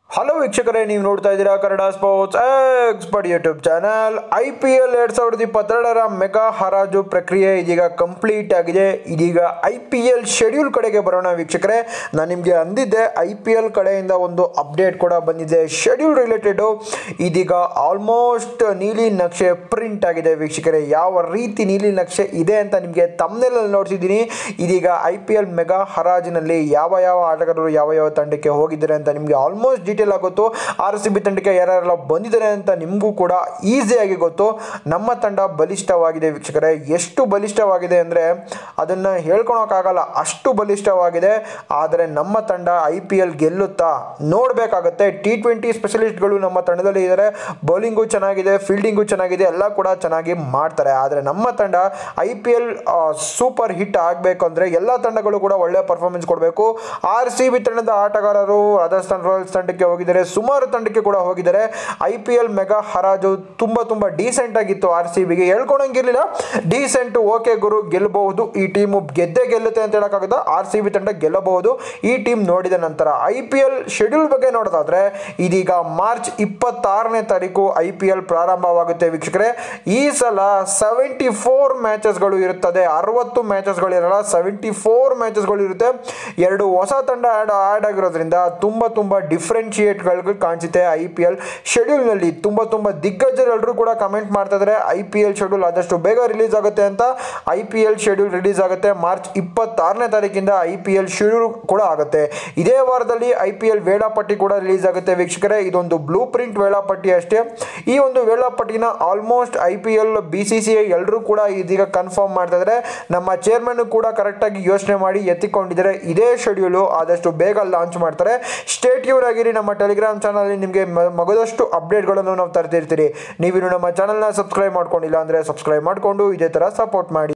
hello ವೀಕ್ಷಕರೇ ನೀವು ನೋಡ್ತಾ ಇದ್ದೀರಾ Kannada sports expert YouTube channel I P L ಎರಡು ಸಾವಿರದ ಇಪ್ಪತ್ತೆರಡರ ಮೆಗಾ ಹರಾಜು ಪ್ರಕ್ರಿಯೆ ಇದೀಗ ಕಂಪ್ಲೀಟ್ ಆಗಿದೆ ಇದೀಗ ಐ ಪಿ ಎಲ್ ಶೆಡ್ಯೂಲ್ ಕಡೆಗೆ ಬರೋಣ ವೀಕ್ಷಕರೇ ನಾನು ನಿಮಗೆ ಅಂದಿದ್ದೆ ಐ ಪಿ ಎಲ್ ಕಡೆಯಿಂದ ಒಂದು ಅಪ್ಡೇಟ್ ಕೂಡ ಬಂದಿದೆ ಶೆಡ್ಯೂಲ್ ರಿಲೇಟೆಡು ಇದೀಗ ಆಲ್ಮೋಸ್ಟ್ ನೀಲಿ ನಕ್ಷೆ ಪ್ರಿಂಟ್ ಆಗಿದೆ ವೀಕ್ಷಕರೇ ಯಾವ ರೀತಿ ನೀಲಿ ನಕ್ಷೆ ಇದೆ ಅಂತ ನಿಮಗೆ ತಮ್ಮನೆಲ್ಲ ನೋಡ್ತಿದ್ದೀನಿ ಇದೀಗ ಐ ಪಿ ಎಲ್ ಮೆಗಾ ಹರಾಜಿನಲ್ಲಿ ಯಾವ ಯಾವ ಆಟಗಾರರು ಯಾವ ಯಾವ ತಂಡಕ್ಕೆ ಹೋಗಿದ್ದಾರೆ ಅಂತ ನಿಮಗೆ ಆಲ್ಮೋಸ್ಟ್ ಡೀಟೇಲ್ ಆಗುತ್ತೋ ಆರ್ ಸಿ ಬಿ ತಂಡಕ್ಕೆ ಯಾರ್ಯಾರೆಲ್ಲ ಬಂದಿದ್ದಾರೆ ಅಂತ ನಿಮಗೂ ಕೂಡ ಈಸಿಯಾಗಿ ಗೊತ್ತು ನಮ್ಮ ತಂಡ ಬಲಿಷ್ಠವಾಗಿದೆ ವೀಕ್ಷಕರೇ ಎಷ್ಟು ಬಲಿಷ್ಠವಾಗಿದೆ ಅಂದರೆ ಅದನ್ನು ಹೇಳ್ಕೊಳಕ್ಕಾಗಲ್ಲ ಅಷ್ಟು ಬಲಿಷ್ಠವಾಗಿದೆ ಆದರೆ ನಮ್ಮ ತಂಡ ಐ ಪಿ ಎಲ್ ಗೆಲ್ಲುತ್ತಾ ನೋಡಬೇಕಾಗತ್ತೆ ಟಿ ಟ್ವೆಂಟಿ ಸ್ಪೆಷಲಿಸ್ಟ್ಗಳು ನಮ್ಮ ತಂಡದಲ್ಲಿ ಇದ್ದಾರೆ ಬೌಲಿಂಗು ಚೆನ್ನಾಗಿದೆ ಫೀಲ್ಡಿಂಗು ಚೆನ್ನಾಗಿದೆ ಎಲ್ಲ ಕೂಡ ಚೆನ್ನಾಗಿ ಮಾಡ್ತಾರೆ ಆದರೆ ನಮ್ಮ ತಂಡ I P L super hit ಆಗಬೇಕು ಅಂದರೆ ಎಲ್ಲ ತಂಡಗಳು ಕೂಡ ಒಳ್ಳೆಯ ಪರ್ಫಾರ್ಮೆನ್ಸ್ ಕೊಡಬೇಕು ಆರ್ ಸಿ ಬಿ ತಂಡದ ಆಟಗಾರರು ರಾಜಸ್ಥಾನ್ ರಾಯಲ್ಸ್ ತಂಡಕ್ಕೆ ಹೋಗಿದ್ದಾರೆ ಸುಮಾರು ತಂಡಕ್ಕೆ ಕೂಡ ಹೋಗಿದ್ದಾರೆ ಐ ಪಿ ಎಲ್ ಮೆಗಾ ಹರಾಜು ತುಂಬ ತುಂಬ ಡೀಸೆಂಟ್ ಆಗಿತ್ತು ಆರ್ ಸಿ ಬಿಗೆ ಹೇಳ್ಕೊಳಂಗಿರ್ಲಿಲ್ಲ ಡೀಸೆಂಟ್ ಓಕೆ ಗುರು ಗೆಲ್ಲಬಹುದು ಈ ಟೀಮು ಗೆದ್ದೇ ಗೆಲ್ಲುತ್ತೆ ಅಂತ ಹೇಳೋಕ್ಕಾಗದ ಆರ್ ಸಿ ಬಿ ತಂಡ ಗೆಲ್ಲಬಹುದು ಈ ಟೀಮ್ ನೋಡಿದ ನಂತರ ಐ ಪಿ ಎಲ್ ಶೆಡ್ಯೂಲ್ ಬಗ್ಗೆ ನೋಡೋದಾದ್ರೆ ಇದೀಗ ಮಾರ್ಚ್ ಇಪ್ಪತ್ತಾರನೇ ತಾರೀಕು ಐ ಪಿ ಎಲ್ ಪ್ರಾರಂಭವಾಗುತ್ತೆ ವೀಕ್ಷಕರೇ ಈ ಸಲ ಸೆವೆಂಟಿ ಫೋರ್ ಮ್ಯಾಚಸ್ಗಳು ಇರುತ್ತದೆ ಅರವತ್ತು ಮ್ಯಾಚಸ್ಗಳು ಇರಲ್ಲ ಸೆವೆಂಟಿ ಫೋರ್ ಮ್ಯಾಚಸ್ಗಳು ಇರುತ್ತೆ ಎರಡು ಹೊಸ ತಂಡ ಆ್ಯಡ್ ಆ್ಯಡ್ ಆಗಿರೋದ್ರಿಂದ ತುಂಬ ತುಂಬ ಡಿಫ್ರೆನ್ಶಿಯೇಟ್ಗಳಿಗೆ ಕಾಣಿಸುತ್ತೆ ಐ ಪಿ ಎಲ್ ಶೆಡ್ಯೂಲ್ನಲ್ಲಿ ತುಂಬ ತುಂಬ ದಿಗ್ಗಜರು ಎಲ್ಲರೂ ಕೂಡ ಕಮೆಂಟ್ ಮಾಡ್ತಾ ಇದ್ದಾರೆ ಐ ಪಿ ಎಲ್ ಶೆಡ್ಯೂಲ್ ಆದಷ್ಟು ಬೇಗ ರಿಲೀಸ್ ಆಗುತ್ತೆ ಅಂತ I P L schedule release ಆಗುತ್ತೆ ಮಾರ್ಚ್ ಇಪ್ಪತ್ತಾರನೇ ತಾರೀಕಿಂದ ಐ ಪಿ ಎಲ್ ಶೆಡ್ಯೂಲ್ ಕೂಡ ಆಗುತ್ತೆ ಇದೇ ವಾರದಲ್ಲಿ ಐ ಪಿ ಎಲ್ ವೇಳಾಪಟ್ಟಿ ಕೂಡ ರಿಲೀಸ್ ಆಗುತ್ತೆ ವೀಕ್ಷಕರೇ ಇದೊಂದು ಬ್ಲೂ ಪ್ರಿಂಟ್ ವೇಳಾಪಟ್ಟಿ ಅಷ್ಟೇ ಈ ಒಂದು ವೇಳಾಪಟ್ಟಿನ almost I P L B C C I ಎಲ್ಲರೂ ಕೂಡ ಇದೀಗ ಕನ್ಫರ್ಮ್ ಮಾಡ್ತಾ ಇದ್ದಾರೆ ನಮ್ಮ ಚೇರ್ಮನ್ ಕೂಡ ಕರೆಕ್ಟಾಗಿ ಯೋಚನೆ ಮಾಡಿ ಎತ್ತಿಕೊಂಡಿದ್ದಾರೆ ಇದೇ ಶೆಡ್ಯೂಲು ಆದಷ್ಟು ಬೇಗ ಲಾಂಚ್ ಮಾಡ್ತಾರೆ ಸ್ಟೇಟ್ ಯೂರ್ ಆಗಿರಿ ನಮ್ಮ ಟೆಲಿಗ್ರಾಮ್ ಚಾನಲ್ ನಿಮಗೆ ಮಗದಷ್ಟು ಅಪ್ಡೇಟ್ಗಳನ್ನು ನಾವು ತರ್ತಿರ್ತೀರಿ ನೀವಿನ್ನು ನಮ್ಮ ಚಾನಲ್ನ ಸಬ್ಸ್ಕ್ರೈಬ್ ಮಾಡ್ಕೊಂಡಿಲ್ಲ ಅಂದರೆ ಸಬ್ಸ್ಕ್ರೈಬ್ ಮಾಡಿಕೊಂಡು ಇದೇ ಥರ ಸಪೋರ್ಟ್ ಮಾಡಿ